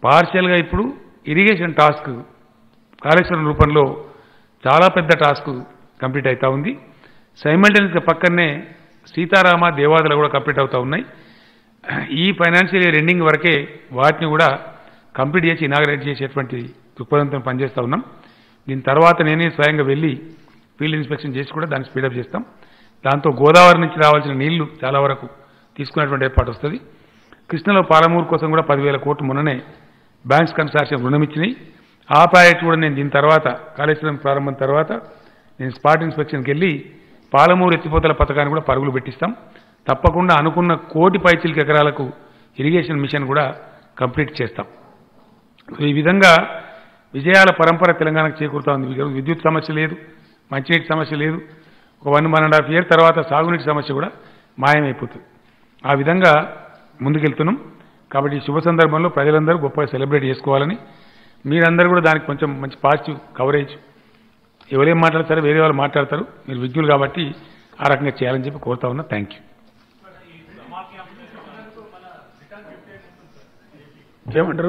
పార్షియల్గా ఇప్పుడు irrigation task Kaleshwaram రూపంలో చాలా పెద్ద టాస్క్ కంప్లీట్ అవుతా ఉంది సైమల్టేనియస్గా పక్కనే సీతారామ దేవాదులు కూడా కంప్లీట్ అవుతా ఉన్నాయి ఈ ఫైనాన్షియల్ ఇయర్ ఎండింగ్ వరకే వాటిని కూడా కంప్లీట్ చేసి ఇనాగరేట్ చేసేటువంటి దృక్పథంతో పనిచేస్తూ ఉన్నాం దీని తర్వాత నేనే స్వయంగా వెళ్ళి ఫీల్డ్ ఇన్స్పెక్షన్ చేసి కూడా దాన్ని స్పీడప్ చేస్తాం దాంతో గోదావరి నుంచి రావాల్సిన నీళ్లు చాలా వరకు తీసుకునేటువంటి ఏర్పాటు వస్తుంది కృష్ణలో పాలమూరు కోసం కూడా పదివేల కోట్లు మొన్ననే బ్యాంక్స్ కన్సార్షియం రుణం ఇచ్చినాయి ఆ ప్రాజెక్ట్ కూడా నేను దీని తర్వాత కాళేశ్వరం ప్రారంభం తర్వాత నేను స్పాట్ ఇన్స్పెక్షన్కి వెళ్ళి పాలమూరు ఎత్తిపోతల పథకాన్ని కూడా పరుగులు పెట్టిస్తాం తప్పకుండా అనుకున్న కోటి పైచిలిక ఎకరాలకు ఇరిగేషన్ మిషన్ కూడా కంప్లీట్ చేస్తాం సో ఈ విధంగా విజయాల పరంపర తెలంగాణకు చేకూరుతా ఉంది ఈరోజు విద్యుత్ సమస్య లేదు మంచినీటి సమస్య లేదు ఒక one one and half year తర్వాత సాగునీటి సమస్య కూడా మాయమైపోతుంది ఆ విధంగా ముందుకెళ్తున్నాం కాబట్టి ఈ శుభ సందర్భంలో ప్రజలందరూ గొప్పగా సెలబ్రేట్ చేసుకోవాలని మీరందరూ కూడా దానికి కొంచెం మంచి పాజిటివ్ కవరేజ్ ఎవరేం మాట్లాడతారో వేరే వాళ్ళు మాట్లాడతారు మీరు విజ్ఞులు కాబట్టి ఆ రకంగా చేయాలని చెప్పి కోరుతా ఉన్నా థ్యాంక్ యూ ఏమంటారు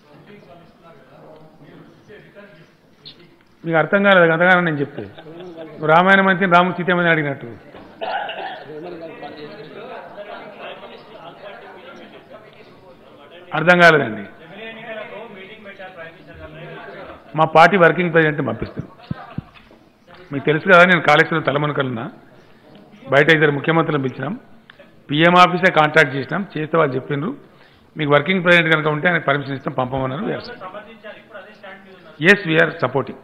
మీకు అర్థం కాలేదు అంతగానో నేను చెప్తే నువ్వు రామాయణ మంత్రి రాము సీతమని అడిగినట్టు అర్థం కాలేదండి మా పార్టీ వర్కింగ్ ప్రెసిడెంట్ పంపిస్తాను మీకు తెలుసు కదా నేను కాళేశ్వరం తలమనుకలున్నా బయట ఇద్దరు ముఖ్యమంత్రులను పిలిచినాం పిఎం ఆఫీసే కాంటాక్ట్ చేసినాం చేస్తే వాళ్ళు చెప్పిండ్రు మీకు వర్కింగ్ ప్రెసిడెంట్ కనుక ఉంటే ఆయన పర్మిషన్ ఇస్తాం పంపమన్నారు ఎస్ వీఆర్ సపోర్టింగ్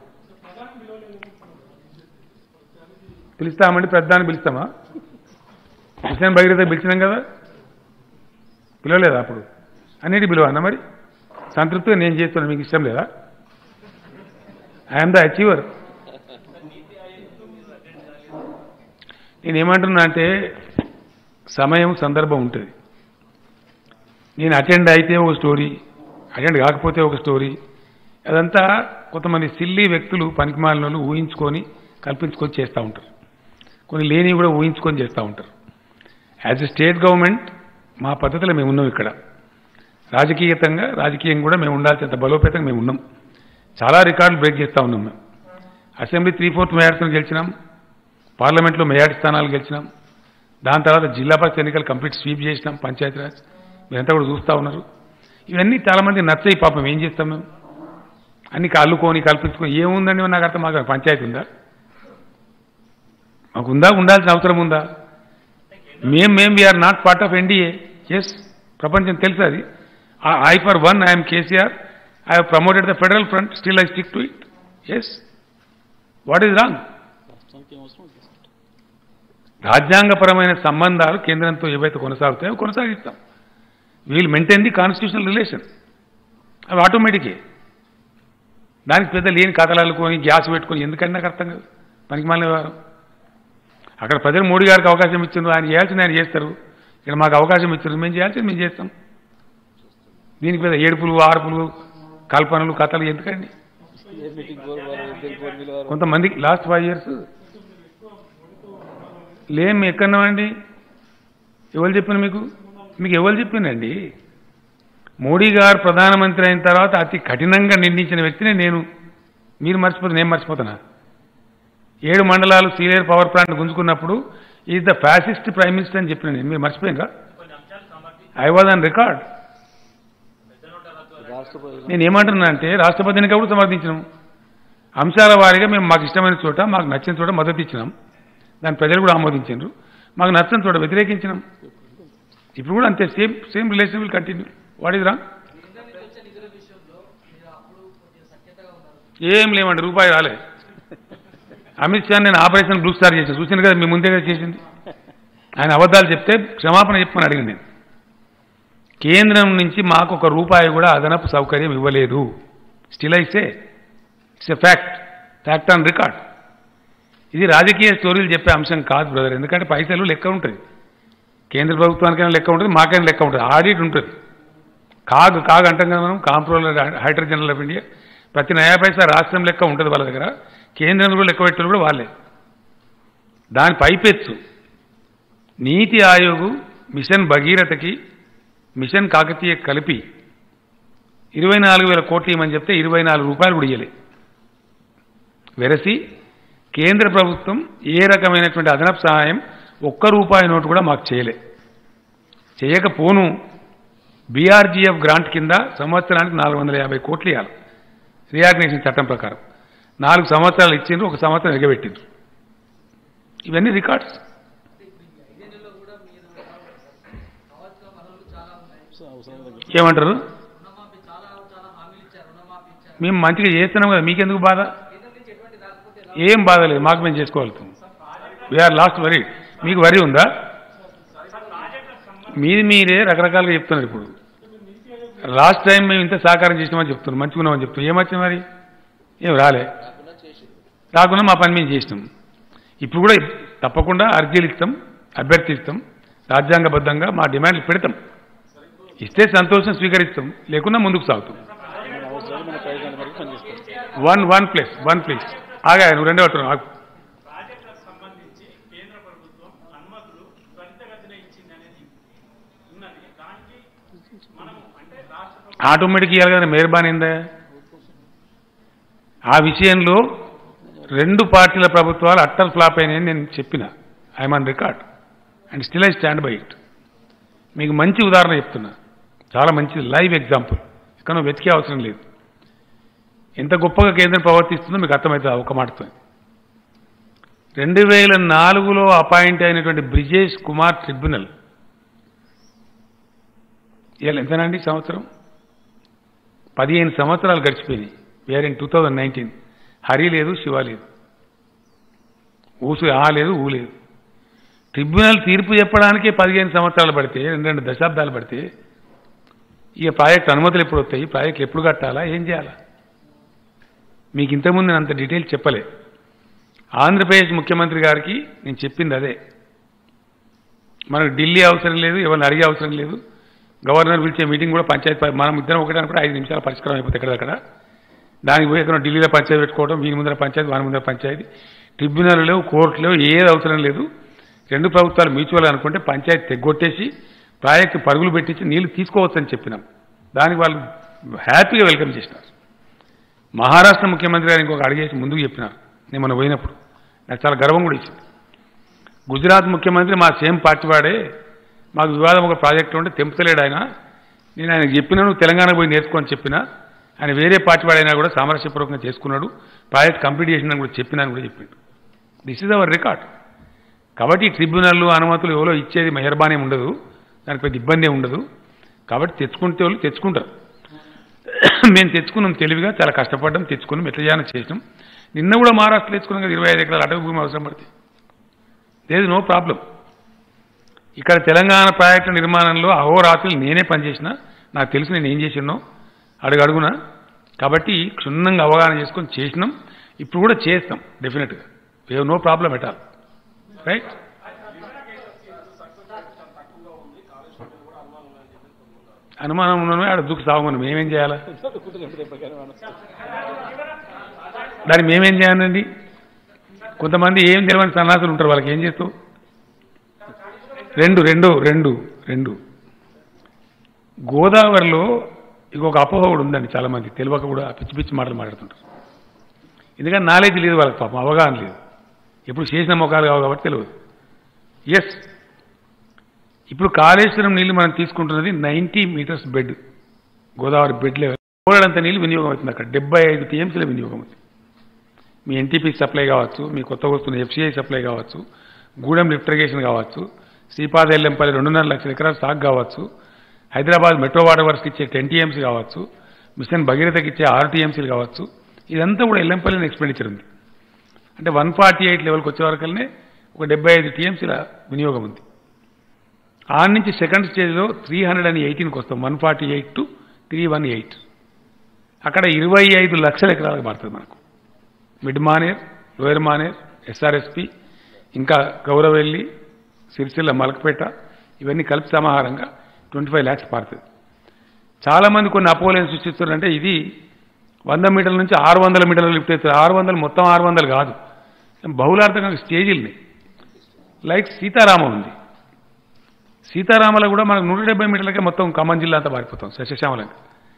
పిలుస్తామండి పెద్దాన్ని పిలుస్తామా కృష్ణ భగీరథ పిలిచినాం కదా పిలవలేదా అప్పుడు అన్నిటి పిలువ అన్న మరి సంతృప్తిగా నేను చేస్తున్నాను మీకు ఇష్టం లేదా ఐఎమ్ ద అచీవర్ నేనేమంటున్నా అంటే సమయం సందర్భం ఉంటుంది నేను అటెండ్ అయితే ఒక స్టోరీ అటెండ్ కాకపోతే ఒక స్టోరీ అదంతా కొంతమంది సిల్లీ వ్యక్తులు పనికిమాలిన వాళ్ళు ఊహించుకొని కల్పించుకొని చేస్తూ ఉంటారు కొన్ని లేని కూడా ఊహించుకొని చేస్తూ ఉంటారు యాజ్ ఎ స్టేట్ గవర్నమెంట్ మా పద్ధతిలో మేము ఉన్నాం ఇక్కడ రాజకీయతంగా రాజకీయంగా కూడా మేము ఉండాల్సినంత బలోపేతంగా మేము ఉన్నాం చాలా రికార్డులు బ్రేక్ చేస్తూ ఉన్నాం మేము అసెంబ్లీ త్రీ ఫోర్త్ మేయర్స్ని గెలిచినాం పార్లమెంట్లో మేయర్ స్థానాలు గెలిచినాం దాని తర్వాత జిల్లా పరిషత్ ఎన్నికలు కంప్లీట్ స్వీప్ చేసినాం పంచాయతీరాజ్ మీరంతా కూడా చూస్తూ ఉన్నారు ఇవన్నీ చాలామంది నచ్చాయి పాపం ఏం చేస్తాం మేము అన్ని అల్లుకొని కల్పించుకొని ఏముందండి నాకు అర్థం మాకు పంచాయతీ ఉందా మాకు ఉందా ఉండాల్సిన అవసరం ఉందా మేం మేం we are not part of NDA yes ప్రపంచం తెలుసు అది I for one I'm KCR I have promoted the federal front still I stick to it yes what is wrong రాజ్యాంగపరమైన సంబంధాలు కేంద్రంతో ఏవైతే కొనసాగుతాయో కొనసాగిస్తాం we'll maintain the constitutional relation అవి ఆటోమేటికే దానికి పెద్ద లేని కథలు కొని గ్యాస్ పెట్టుకొని ఎందుకంటే నాకు అర్థం కాదు పనికి మాలిన వారు అక్కడ ప్రజలు మోడీ గారికి అవకాశం ఇచ్చిండ్రు ఆయన చేయాల్సింది ఆయన చేస్తారు ఇక్కడ మాకు అవకాశం ఇచ్చారు మేము చేయాల్సింది మేము చేస్తాం దీనికి పెద్ద ఏడుపులు ఆర్పులు కల్పనలు కథలు ఎందుకండి కొంతమందికి లాస్ట్ ఫైవ్ ఇయర్స్ లేం ఎక్కడున్నామండి ఎవరు చెప్పిన మీకు మీకు ఎవరు చెప్పిందండి మోడీ గారు ప్రధానమంత్రి అయిన తర్వాత అతి కఠినంగా నిందించిన వ్యక్తిని నేను మీరు మర్చిపోతే నేను మర్చిపోతున్నా ఏడు మండలాలు సీనియర్ పవర్ ప్లాంట్ గుంజుకున్నప్పుడు is the fascist prime minister అని చెప్పిన నేను మీరు మర్చిపోయిందా ఐ వాజ్ ఆన్ రికార్డ్ నేను ఏమంటున్నా అంటే రాష్ట్రపతి ఎన్నిక కూడా సమర్థించినాం అంశాల వారీగా మేము మాకు ఇష్టమైన చోట మాకు నచ్చిన చోట మద్దతు ఇచ్చినాం దాని ప్రజలు కూడా ఆమోదించారు మాకు నచ్చని చోట వ్యతిరేకించినాం ఇప్పుడు కూడా అంతే same same relation will continue what is wrong ఏం లేవండి రూపాయి రాలే అమిత్ షా నేను ఆపరేషన్ బ్లూ స్టార్ చేశాను చూసాను కదా మీ ముందే కదా చేసింది ఆయన అబద్ధాలు చెప్తే క్షమాపణ చెప్పమని అడిగింది నేను కేంద్రం నుంచి మాకు ఒక రూపాయి కూడా అదనపు సౌకర్యం ఇవ్వలేదు స్టిల్ అయితే it's a fact fact on record ఇది రాజకీయ స్టోరీలు చెప్పే అంశం కాదు బ్రదర్ ఎందుకంటే పైసలు లెక్క ఉంటుంది కేంద్ర ప్రభుత్వానికైనా లెక్క ఉంటుంది మాకైనా లెక్క ఉంటుంది ఆడిట్ ఉంటుంది కాగ్ కాగ్ అంటాం కదా మనం కాంప్ట్రోలర్ హైడ్రోజన్ ఆఫ్ ఇండియా ప్రతి నయా పైసా రాష్ట్రం లెక్క ఉంటుంది వాళ్ళ దగ్గర కేంద్రం కూడా లెక్క పెట్టేది కూడా వాళ్ళే దాని పైపెచ్చు నీతి ఆయోగ్ మిషన్ భగీరథకి మిషన్ కాకతీయ కలిపి ఇరవై నాలుగు వేల కోట్లు ఇవ్వమని చెప్తే ఇరవై నాలుగు రూపాయలు కూడా ఇయ్యలే వెరసి కేంద్ర ప్రభుత్వం ఏ రకమైనటువంటి అదనపు సహాయం ఒక్క రూపాయి నోటు కూడా మాకు చేయలే చేయకపోను బీఆర్జీఎఫ్ గ్రాంట్ కింద సంవత్సరానికి నాలుగు వందల యాభై కోట్లు ఇవ్వాలి రియాగ్నేషన్ చట్టం ప్రకారం నాలుగు సంవత్సరాలు ఇచ్చిండ్రు ఒక సంవత్సరం ఎగబెట్టిండ్రు ఇవన్నీ రికార్డ్స్ ఏమంటారు మేము మంచిగా చేస్తున్నాం కదా మీకెందుకు బాధ ఏం బాధ లేదు మాకు మేము చేసుకోగలుగుతాం వీఆర్ లాస్ట్ వరీ మీకు వరి ఉందా మీది మీరే రకరకాలుగా చెప్తున్నారు ఇప్పుడు లాస్ట్ టైం మేము ఇంత సహకారం చేసినామని చెప్తున్నాం మంచిగున్నామని చెప్తున్నాం ఏమొచ్చింది మరి ఏం రాలే రాకుండా మా పని మేము చేసినాం ఇప్పుడు కూడా తప్పకుండా అర్జీలు ఇస్తాం అభ్యర్థిస్తాం రాజ్యాంగబద్ధంగా మా డిమాండ్లు పెడతాం ఇస్తే సంతోషం స్వీకరిస్తాం లేకున్నా ముందుకు సాగుతాం అవసరాలు మన ప్రయోజనాల వరకు పనిచేస్తాం one one place one place ఆగా నువ్వు రెండో అంటున్నావు ఆగు. ప్రాజెక్టులకు సంబంధించి కేంద్ర ప్రభుత్వం అనుమతులు త్వరితగతిన ఇచ్చింది అనేది ఉన్నది దానికి మనము అంటే రాష్ట్ర ప్రభుత్వం ఆటోమేటిక్ ఇవ్వాలి కదా మెహర్బాన్ ఏందా ఆ విషయంలో రెండు పార్టీల ప్రభుత్వాలు అట్టల్ ఫ్లాప్ అయినాయని నేను చెప్పిన I'm on record and still I stand by it మీకు మంచి ఉదాహరణ చెప్తున్నా చాలా మంచి లైవ్ ఎగ్జాంపుల్ ఇక్కడ వెతికే అవసరం లేదు ఎంత గొప్పగా కేంద్రం ప్రవర్తిస్తుందో మీకు అర్థమవుతుంది ఆ ఒక్క మాటతో రెండు వేల నాలుగులో అపాయింట్ అయినటువంటి బ్రిజేష్ కుమార్ ట్రిబ్యునల్ ఇవాళ ఎంతనండి సంవత్సరం పదిహేను సంవత్సరాలు గడిచిపోయినాయి where in two thousand nineteen Hari లేదు శివ లేదు ఊసు ఆ లేదు ఊ లేదు ట్రిబ్యునల్ తీర్పు చెప్పడానికే పదిహేను సంవత్సరాలు పడితే రెండు రెండు దశాబ్దాలు పడితే ఇక ప్రాజెక్ట్ అనుమతులు ఎప్పుడు వస్తాయి ప్రాజెక్టులు ఎప్పుడు కట్టాలా ఏం చేయాలా మీకు ఇంతకుముందు నేను అంత డీటెయిల్స్ చెప్పలే ఆంధ్రప్రదేశ్ ముఖ్యమంత్రి గారికి నేను చెప్పింది అదే మనకు ఢిల్లీ అవసరం లేదు ఎవరిని అడిగే అవసరం లేదు గవర్నర్ పిలిచే మీటింగ్ కూడా పంచాయతీ ప- మనం ఇద్దరం ఒకటే అనుకుంటే ఐదు నిమిషాల పరిష్కారం అయిపోతుంది ఎక్కడక్కడ దానికి పోయి ఎక్కడ ఢిల్లీలో పంచాయతీ పెట్టుకోవడం వీని ముందర పంచాయతీ వాని ముందర పంచాయతీ ట్రిబ్యునల్ లేవు కోర్టు లేవు ఏది అవసరం లేదు రెండు ప్రభుత్వాలు మ్యూచువల్ అనుకుంటే పంచాయతీ తెగ్గొట్టేసి ప్రాజెక్టు పరుగులు పెట్టించి నీళ్లు తీసుకోవచ్చని చెప్పినాం దానికి వాళ్ళు హ్యాపీగా వెల్కమ్ చేసినారు మహారాష్ట్ర ముఖ్యమంత్రి గారు ఇంకొక అడిగేసి ముందుకు చెప్పినారు నేను మొన్న పోయినప్పుడు నాకు చాలా గర్వం కూడా ఇచ్చింది గుజరాత్ ముఖ్యమంత్రి మా సేమ్ పార్టీ వాడే మాకు వివాదం ఒక ప్రాజెక్టు ఉంటే తెంపుతలేడు ఆయన నేను ఆయనకు చెప్పినా నువ్వు తెలంగాణ పోయి నేర్చుకోని చెప్పినా ఆయన వేరే పార్టీ వాడైనా కూడా సామరస్యపూర్వకంగా చేసుకున్నాడు ప్రాజెక్ట్ కంప్లీట్ చేసిందని కూడా చెప్పినా అని కూడా చెప్పిండు దిస్ ఇస్ అవర్ రికార్డ్ కాబట్టి ట్రిబ్యునల్ అనుమతులు ఎవరో ఇచ్చేది మెహర్బానీ ఉండదు దానికి పెద్ద ఇబ్బంది ఏమి ఉండదు కాబట్టి తెచ్చుకుంటే వాళ్ళు తెచ్చుకుంటారు మేము తెచ్చుకున్నాం తెలివిగా చాలా కష్టపడ్డాం తెచ్చుకున్నాం ఎట్లా చేయాలని చేసినాం నిన్న కూడా మహారాష్ట్ర తెచ్చుకున్నాం కదా ఇరవై ఐదు ఎకరాల అటవీ భూమి అవసరం పడితే దేర్ నో ప్రాబ్లం ఇక్కడ తెలంగాణ ప్రాజెక్టు నిర్మాణంలో అహోరాత్రులు నేనే పనిచేసిన నాకు తెలుసు నేను ఏం చేసినో అడుగు అడుగున కాబట్టి క్షుణ్ణంగా అవగాహన చేసుకొని చేసినాం ఇప్పుడు కూడా చేస్తాం డెఫినెట్గా we no problem at all right అనుమానం ఉన్నమే ఆడ దుక్కు సాగు మేమేం చేయాలా దాన్ని మేమేం చేయాలండి కొంతమంది ఏం తెలియని సన్నాసులు ఉంటారు వాళ్ళకి ఏం చేస్తావు రెండు రెండు రెండు రెండు గోదావరిలో ఇంకొక అపోహ కూడా ఉందండి చాలా మంది తెలియక కూడా పిచ్చి పిచ్చి మాటలు మాట్లాడుతుంటారు ఎందుకంటే నాలెడ్జ్ లేదు వాళ్ళకి పాపం అవగాహన లేదు ఎప్పుడు చేసిన మొఖాలు కావు కాబట్టి తెలియదు ఎస్ ఇప్పుడు కాళేశ్వరం నీళ్లు మనం తీసుకుంటున్నది ninety metres bed Godavari bed level కోరడంత నీళ్ళు వినియోగం అవుతుంది అక్కడ డెబ్బై ఐదు టీఎంసీల వినియోగం అవుతుంది మీ ఎన్టీపీ సప్లై కావచ్చు మీ కొత్తగా వస్తున్న ఎఫ్సీఐ సప్లై కావచ్చు గూడెం లిఫ్ట్ ఇరిగేషన్ కావచ్చు శ్రీపాద ఎల్లంపల్లి రెండున్నర లక్షల ఎకరాల సాగు కావచ్చు హైదరాబాద్ మెట్రో వాటర్ వర్క్స్కి ఇచ్చే టెన్ టీఎంసీ కావచ్చు మిషన్ భగీరథకి ఇచ్చే ఆరు టీఎంసీలు కావచ్చు ఇదంతా కూడా ఎల్లంపల్లిని ఎక్స్పెండిచర్ ఉంది అంటే వన్ ఫార్టీ ఎయిట్ లెవెల్కి వచ్చే వరకల్నే ఒక డెబ్బై ఐదు టీఎంసీల వినియోగం ఉంది ఆ నుంచి సెకండ్ స్టేజ్లో త్రీ హండ్రెడ్ అండ్ ఎయిటీన్కి వస్తాం one forty eight two three one eight అక్కడ ఇరవై ఐదు లక్షల ఎకరాలకు పడుతుంది మనకు mid Maner lower Maner SRSP ఇంకా గౌరవెల్లి సిరిసిల్ల మలకపేట ఇవన్నీ కలిపి సమాహారంగా ట్వంటీ ఫైవ్ ల్యాక్స్ పడుతుంది చాలామంది కొన్ని అపోలేని సృష్టిస్తున్నారంటే ఇది వంద మీటర్ల నుంచి ఆరు వందల మీటర్లు లిఫ్ట్ అవుతుంది ఆరు వందలు మొత్తం ఆరు వందలు కాదు బహుళార్థకంగా స్టేజీలని లైక్ సీతారామ ఉంది సీతారామలో కూడా మనకు నూట డెబ్బై మీటర్లకే మొత్తం ఖమ్మం జిల్లా అంతా పారిపోతాం సస్యశ్యామలంగా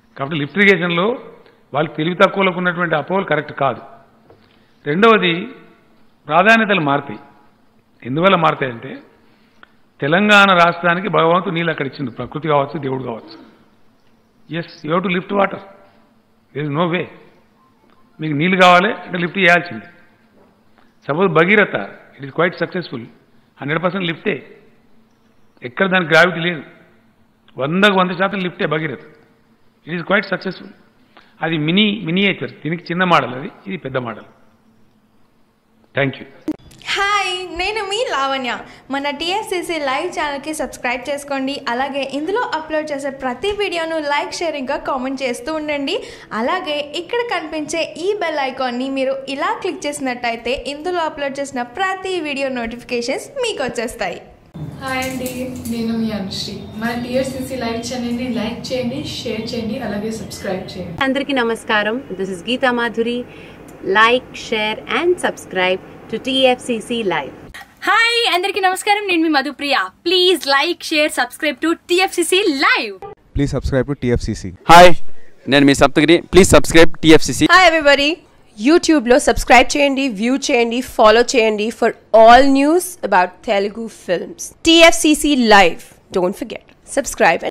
కాబట్టి లిఫ్ట్ ఇరిగేషన్లో వాళ్ళు తెలివి తక్కువలకు ఉన్నటువంటి అపోహలు కరెక్ట్ కాదు రెండవది ప్రాధాన్యతలు మారుతాయి ఎందువల్ల మారుతాయంటే తెలంగాణ రాష్ట్రానికి భగవంతుడు నీళ్ళు అక్కడ ఇచ్చిండు ప్రకృతి కావచ్చు దేవుడు కావచ్చు yes you to lift water there is no way మీకు నీళ్ళు కావాలి అంటే లిఫ్ట్ చేయాల్సింది suppose Bhagiratha it is quite successful hundred percent లిఫ్టే ఎక్కడ దానికి గ్రావిటీ లేదు వందకు వంద శాతం లిఫ్టే Bhagiratha it is quite successful అది మినీ మినియేచర్ దీనికి చిన్న మోడల్ అది ఇది పెద్ద మోడల్ థ్యాంక్ యూ హాయ్ నేను మీ లావణ్య మన టీఎస్సీసీ లైవ్ ఛానల్కి సబ్స్క్రైబ్ చేసుకోండి అలాగే ఇందులో అప్లోడ్ చేసే ప్రతి వీడియోను లైక్ షేర్ ఇంకా కామెంట్ చేస్తూ ఉండండి అలాగే ఇక్కడ కనిపించే ఈ బెల్ ఐకాన్ని మీరు ఇలా క్లిక్ చేసినట్టయితే ఇందులో అప్లోడ్ చేసిన ప్రతి వీడియో నోటిఫికేషన్స్ మీకు వచ్చేస్తాయి హాయ్ అండి నేను మీ అనుశ్రీ మన టీఎస్సీసీ లైవ్ ఛానల్ని లైక్ చేయండి షేర్ చేయండి అలాగే సబ్స్క్రైబ్ చేయండి అందరికీ నమస్కారం this is Geetha Madhuri like share and subscribe to TFCC live hi అందరికీ నమస్కారం నేను మీ Madhupriya please like share subscribe to TFCC live Please subscribe to TFCC. Hi నేను మీ Saptagiri please subscribe TFCC hi everybody యూట్యూబ్లో సబ్స్క్రైబ్ చేయండి వ్యూ చేయండి ఫాలో చేయండి for all news about Telugu films TFCC live don't forget subscribe